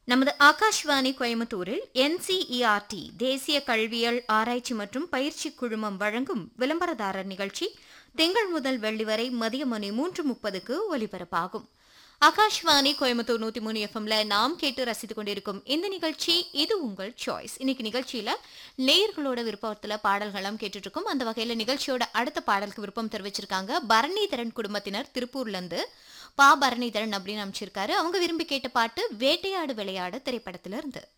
நமது ஆகாஷ்வாணி கோயம்புத்தூரில் என்சிஇஆர்டி தேசிய கல்வியல் ஆராய்ச்சி மற்றும் பயிற்சி குழுமம் வழங்கும் விளம்பரதாரர் நிகழ்ச்சி திங்கள் முதல் வெள்ளி வரை மதிய மணி மூன்று முப்பதுக்கு ஒலிபரப்பாகும் ஆகாஷ்வாணி கோயம்புத்தூர் நூத்தி மூணு எஃப்எம்ல நாம் கேட்டு ரசித்துக் கொண்டிருக்கும் இந்த நிகழ்ச்சி இது உங்கள் சாய்ஸ் இன்னைக்கு நிகழ்ச்சியில நேயர்களோட விருப்பத்துல பாடல்களும் கேட்டுட்டு இருக்கோம் அந்த வகையில நிகழ்ச்சியோட அடுத்த பாடலுக்கு விருப்பம் தெரிவிச்சிருக்காங்க பரணிதரன் குடும்பத்தினர் திருப்பூர்ல இருந்து பா பரணிதரன் அப்படின்னு அமைச்சிருக்காரு அவங்க விரும்பி கேட்ட பாட்டு வேட்டையாடு விளையாடு திரைப்படத்துல இருந்து